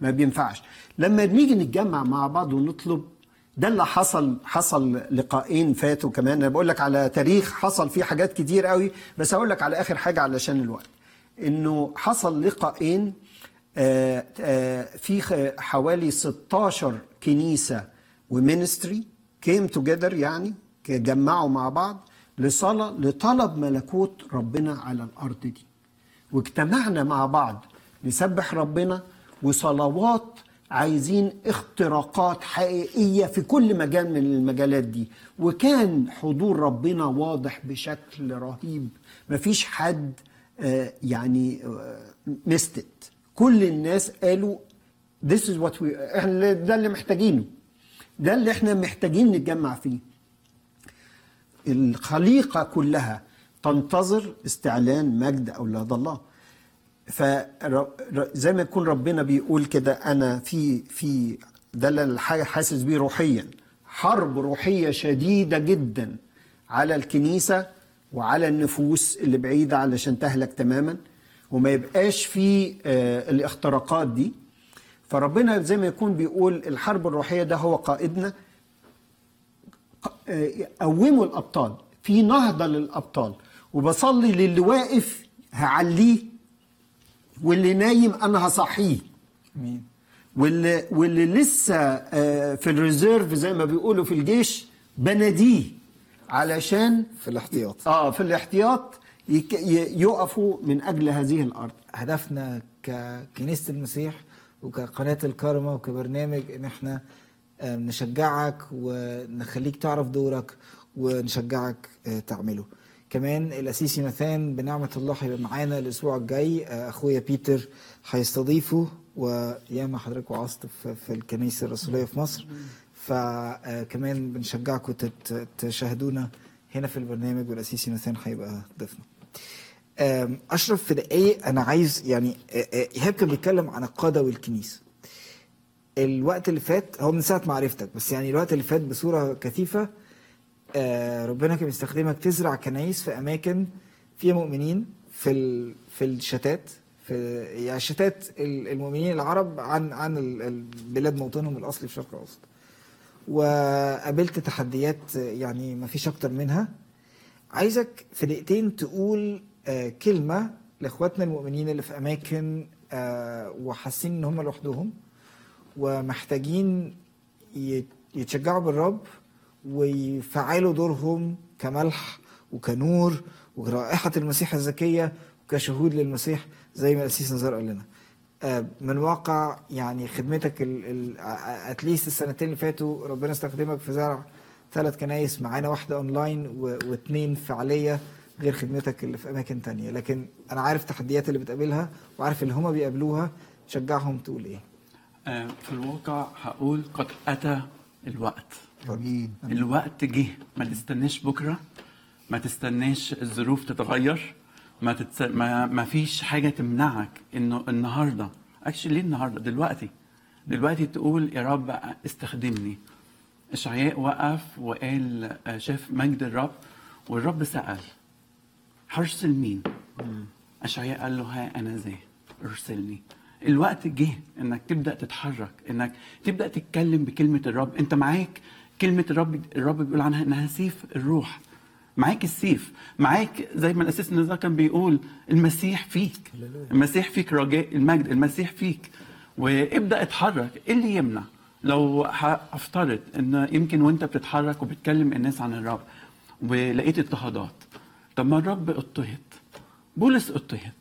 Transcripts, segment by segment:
ما بينفعش لما بنيجي نتجمع مع بعض ونطلب ده اللي حصل حصل لقاءين فاتوا كمان انا بقول لك على تاريخ حصل فيه حاجات كتير قوي بس هقول لك على اخر حاجه علشان الوقت انه حصل لقاءين آه، آه، في خ- حوالي 16 كنيسه ومينستري كيم توجذر يعني جمعوا مع بعض لصلاه لطلب ملكوت ربنا على الارض دي واجتمعنا مع بعض نسبح ربنا وصلوات عايزين اختراقات حقيقية في كل مجال من المجالات دي وكان حضور ربنا واضح بشكل رهيب مفيش حد آه، يعني مستت كل الناس قالوا this is what we احنا ده اللي محتاجينه ده اللي احنا محتاجين نتجمع فيه الخليقة كلها تنتظر استعلان مجد أولاد الله فزي ما يكون ربنا بيقول كده أنا في في ده اللي أنا حاسس بيه روحيا حرب روحية شديدة جدا على الكنيسة وعلى النفوس اللي بعيدة علشان تهلك تماما وما يبقاش في آه، الاختراقات دي فربنا زي ما يكون بيقول الحرب الروحية ده هو قائدنا قوموا الابطال في نهضه للابطال وبصلي للي واقف هعليه واللي نايم انا هصحيه امين واللي واللي لسه آه، في الريزيرف زي ما بيقولوا في الجيش بناديه علشان في الاحتياط اه في الاحتياط يك- ي- يقفوا من اجل هذه الارض هدفنا ككنيسة المسيح وكقناة الكارما وكبرنامج ان احنا آه، نشجعك ونخليك تعرف دورك ونشجعك آه، تعمله كمان الاسيسي مثان بنعمة الله هيبقى معانا الاسبوع الجاي آه، اخويا بيتر هيستضيفه وياما حضرتك وعظت في في الكنيسة الرسولية في مصر فكمان بنشجعكم تت- تشاهدونا هنا في البرنامج والاسيسي مثان هيبقى ضيفنا آم، اشرف في دقايق انا عايز يعني آه، آه، ايهاب كان بيتكلم عن القاده والكنيسه الوقت اللي فات هو من ساعه ما عرفتك بس يعني الوقت اللي فات بصوره كثيفه آه، ربنا كان بيستخدمك تزرع كنايس في اماكن فيها مؤمنين في ال- في الشتات في يعني شتات ال- المؤمنين العرب عن عن ال- البلاد موطنهم الاصلي في الشرق الاوسط وقابلت تحديات يعني ما فيش اكتر منها عايزك في دقيقتين تقول آه، كلمة لإخواتنا المؤمنين اللي في أماكن آه، وحاسين إن هم لوحدهم ومحتاجين يت- يتشجعوا بالرب ويفعلوا دورهم كملح وكنور ورائحة المسيح الزكية وكشهود للمسيح زي ما الأسيس نزار قال لنا آه، من واقع يعني خدمتك اتليست السنتين اللي فاتوا ربنا استخدمك في زرع ثلاث كنايس معانا واحدة اونلاين و- واثنين فعالية غير خدمتك اللي في اماكن تانية لكن انا عارف التحديات اللي بتقابلها وعارف اللي هما بيقابلوها شجعهم تقول ايه آه، في الواقع هقول قد أتى الوقت امين الوقت جه ما تستناش بكرة ما تستناش الظروف تتغير ما, تتس... ما ما فيش حاجة تمنعك انه النهاردة اكشلي ليه النهاردة دلوقتي دلوقتي تقول يا رب استخدمني اشعياء وقف وقال آه، شاف مجد الرب والرب سأل هرسل مين اشعياء قال له ها انا ذا ارسلني الوقت جه انك تبدا تتحرك انك تبدا تتكلم بكلمه الرب انت معاك كلمه الرب الرب بيقول عنها انها سيف الروح معاك السيف معاك زي ما الاساس النزار كان بيقول المسيح فيك المسيح فيك رجاء المجد المسيح فيك وابدا اتحرك ايه اللي يمنع لو هفترض ان يمكن وانت بتتحرك وبتكلم الناس عن الرب ولقيت اضطهادات طب ما الرب اضطهد بولس اضطهد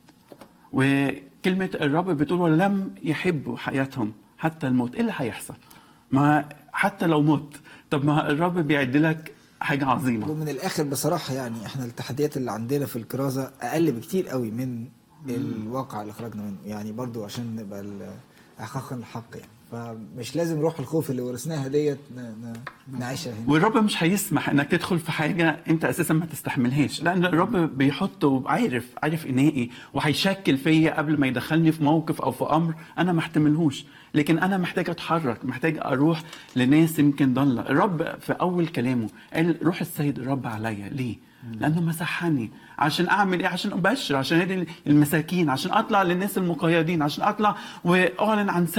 وكلمة الرب بتقول ولم يحبوا حياتهم حتى الموت ايه اللي هيحصل؟ ما حتى لو مت طب ما الرب بيعد لك حاجة عظيمة ومن الاخر بصراحة يعني احنا التحديات اللي عندنا في الكرازة اقل بكتير قوي من الواقع اللي خرجنا منه يعني برضو عشان نبقى ال- احقاقا الحق يعني فمش لازم روح الخوف اللي ورثناها ديت ن- ن- نعيشها هنا والرب مش هيسمح انك تدخل في حاجه انت اساسا ما تستحملهاش لان الرب بيحط وعارف عارف انائي وهيشكل فيا قبل ما يدخلني في موقف او في امر انا ما احتملهوش لكن انا محتاج اتحرك محتاج اروح لناس يمكن ضاله الرب في اول كلامه قال روح السيد الرب عليا ليه لانه مسحني عشان اعمل ايه عشان ابشر عشان ادي المساكين عشان اطلع للناس المقيدين عشان اطلع واعلن عن